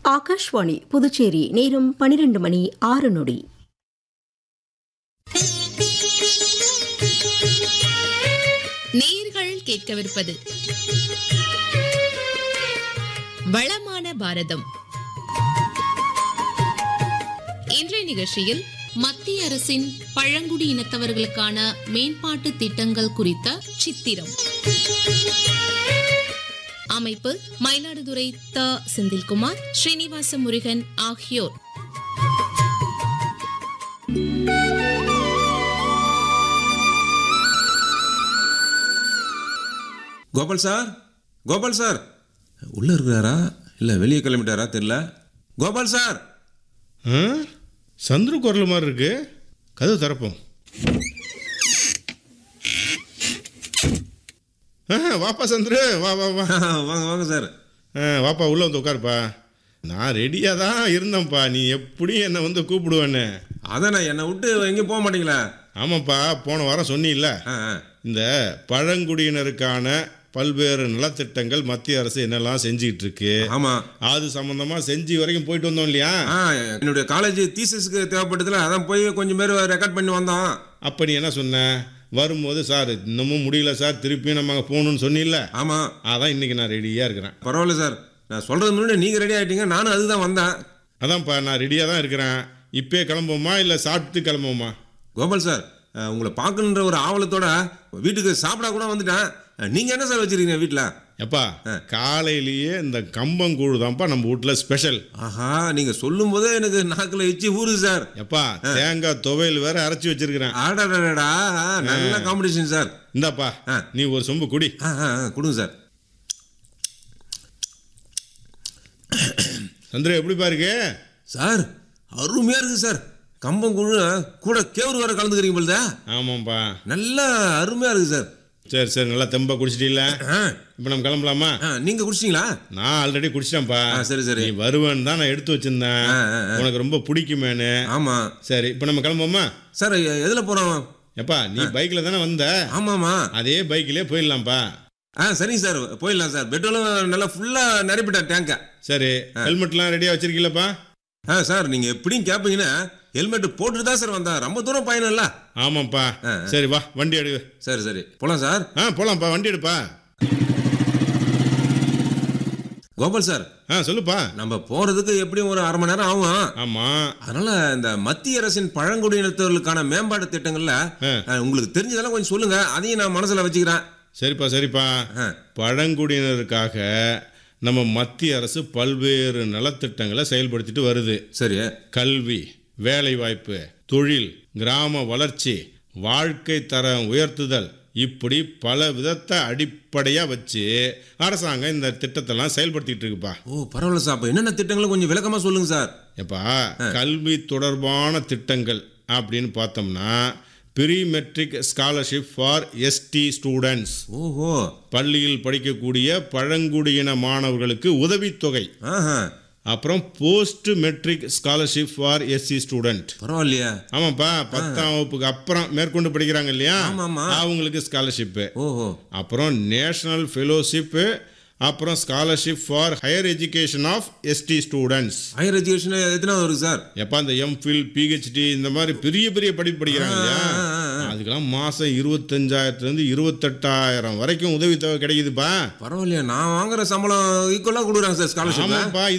ஆகாஷ்வாணி புதுச்சேரி நேரம் பனிரெண்டு மணி ஆறு நொடி நேர்கள் கேட்கவிருப்பது வளமான பாரதம் இன்றைய நிகழ்ச்சியில் மத்திய அரசின் பழங்குடி இனத்தவர்களுக்கான மேம்பாட்டு திட்டங்கள் குறித்த சித்திரம் அமைப்பு மயிலாடுதுறை த செந்தில்குமார் ஸ்ரீனிவாச முருகன் ஆகியோர் கோபால் சார் கோபால் சார் உள்ளே இருக்கிறாரா இல்லை வெளியே கிளம்பிட்டாரா தெரியல கோபால் சார் ஆ சந்துரு குரல் மாதிரி இருக்கு கதவு திறப்போம் ஆ, வாப்பா சந்துரு வா வா வா வாங்க வாங்க சார் ஆ, வாப்பா உள்ளே வந்து உட்காருப்பா நான் ரெடியாக தான் இருந்தேன்ப்பா நீ எப்படி என்னை வந்து கூப்பிடுவேன்னு அதானே என்னை விட்டு எங்கேயும் போக மாட்டீங்களா ஆமாப்பா போன வாரம் சொன்னீல்ல ஆ ஆ. இந்த பழங்குடியினருக்கான பல்வேறு நலத்திட்டங்கள் மத்திய அரசு என்னெல்லாம் செஞ்சிட்டு இருக்கு ஆமாம் அது சம்பந்தமா செஞ்சு வரைக்கும் போயிட்டு வந்தோம் இல்லையா ஆ என்னுடைய காலேஜ் தீசஸ்க்கு தேவைப்பட்டதுல அதான் போய் கொஞ்சம் பேர் ரெக்கார்ட் பண்ணி வந்தோம் அப்ப நீ என்ன சொன்ன வரும்போது சார் இன்னமும் முடியல சார் திருப்பியும் நம்ம அங்கே போகணும்னு சொன்னில்ல ஆமாம் அதான் இன்னைக்கு நான் ரெடியாக இருக்கிறேன் பரவாயில்ல சார் நான் சொல்கிறது முன்னாடி நீங்கள் ரெடி ஆகிட்டீங்க நானும் அதுதான் வந்தேன் அதான்ப்பா நான் ரெடியாக தான் இருக்கிறேன் இப்பயே கிளம்புவோமா இல்லை சாப்பிட்டு கிளம்புவோமா கோபால் சார் அஹ், உங்களை பார்க்கணுன்ற ஒரு ஆவலத்தோட வீட்டுக்கு சாப்பிட கூட வந்துட்டேன் நீங்கள் என்ன சார் வச்சுருக்கீங்க வீட்டில் எப்பா காலையிலேயே இந்த கம்பங்கூழ் தான்ப்பா நம்ம வீட்டில் ஸ்பெஷல் ஆஹா நீங்கள் சொல்லும் போதே எனக்கு நாக்கில் எச்சி ஊறுது சார் எப்பா தேங்காய் துவையல் வேற அரைச்சி வச்சிருக்கிறேன் ஆடாடாடா நல்ல காம்படிஷன் சார் இந்தாப்பா ஆ. நீ ஒரு சொம்பு குடி ஆ ஆ ஆ, கொடுங்க சார் சந்திர எப்படி பாருங்க சார் அருமையாக இருக்குது சார் கம்பங்குழு கூட கேவுரு வேற கலந்துக்கிறீங்க போலுதா ஆமாம்ப்பா நல்லா அருமையாக இருக்குது சார் சரி சரி நல்லா தெம்பா குடிச்சிட்டீல்ல ஆ இப்போ நம்ம கிளம்பலாமா ஆ நீங்கள் குடிச்சிங்களா நான் ஆல்ரெடி குடிச்சிட்டேன்ப்பா ஆ சரி சரி நீ வருவேன்னு தான் நான் எடுத்து வச்சிருந்தேன் ஆ, ஆ, ஆ. உனக்கு ரொம்ப பிடிக்குமேனு ஆமாம் சரி இப்போ நம்ம கிளம்புவோமா சார் எதில் போகிறோம் எப்பா நீ பைக்கில் தானே வந்த ஆமாம்மா அதே பைக்கிலே போயிடலாம்ப்பா ஆ சரிங்க சார் போயிடலாம் சார் பெட்ரோலும் நல்லா ஃபுல்லாக நிரப்பிட்டேன் டேங்கை சரி ஹெல்மெட்லாம் ரெடியாக வச்சிருக்கீங்களப்பா ஆ சார் நீங்கள் எப்படியும் கேட்பீங்கன்னா ஹெல்மெட் போட்டுட்டு தான் சார் வந்தேன் ரொம்ப தூரம் பயணம் இல்லை ஆமாம்ப்பா ஆ, சரி வா வண்டி எடு சரி சரி போகலாம் சார் ஆ போலாம்ப்பா வண்டி எடுப்பா கோபால் சார் ஆ சொல்லுப்பா நம்ம போகிறதுக்கு எப்படியும் ஒரு அரை மணி நேரம் ஆகும் ஆமாம் அதனால இந்த மத்திய அரசின் பழங்குடியினத்தவர்களுக்கான மேம்பாட்டு திட்டங்கள்ல ஆ. அஹ், உங்களுக்கு தெரிஞ்சதெல்லாம் கொஞ்சம் சொல்லுங்க அதையும் நான் மனசுல வச்சுக்கிறேன் சரிப்பா சரிப்பா ஆ. பழங்குடியினருக்காக நம்ம மத்திய அரசு பல்வேறு நலத்திட்டங்களை செயல்படுத்திட்டு வருது சரி கல்வி வேலைவாய்ப்பு தொழில் கிராம வளர்ச்சி வாழ்க்கை தரம் உயர்த்துதல் இப்படி பல விதத்தை அடிப்படையாக வச்சு அரசாங்கம் இந்த திட்டத்தெல்லாம் செயல்படுத்திட்டு இருக்குப்பா ஓ பரவாயில்ல சார் அப்ப என்னென்ன திட்டங்களும் கொஞ்சம் விளக்கமா சொல்லுங்க சார் எப்பா கல்வி தொடர்பான திட்டங்கள் அப்படின்னு பார்த்தோம்னா pre matric scholarship for ST students ஓஹோ பள்ளியில் படிக்கக்கூடிய பழங்குடியின மாணவர்களுக்கு உதவித்தொகை ஆஹா அப்புறம் post matric scholarship for SC student பரவாயில்லையா ஆமாப்பா பத்தாம் வகுப்புக்கு அப்புறம் மேற்கொண்டு படிக்கிறாங்க இல்லையா ஆமாம்மா. அவங்களுக்கு ஸ்காலர்ஷிப்பு ஓஹோ அப்புறம் நேஷனல் ஃபெலோஷிப்பு அப்புறம் scholarship for higher education of ST students higher education எத்தனாவது வருது சார் எப்பா இந்த எம்ஃபில் பிஹெச்டி இந்த மாதிரி பெரிய பெரிய படிப்பு படிக்கிறாங்க இல்லையா ஆ, ஆ, ஆ. அதுக்கெல்லாம் மாதம் இருபத்தஞ்சாயிரத்துலேருந்து இருபத்தெட்டாயிரம் வரைக்கும் உதவித்தொகை கிடைக்குதுப்பா பரவாயில்லையா நான் வாங்குற சம்பளம் ஈக்குவலாக கொடுக்குறாங்க சார் ஸ்காலர்ஷிப் ஆமாப்பா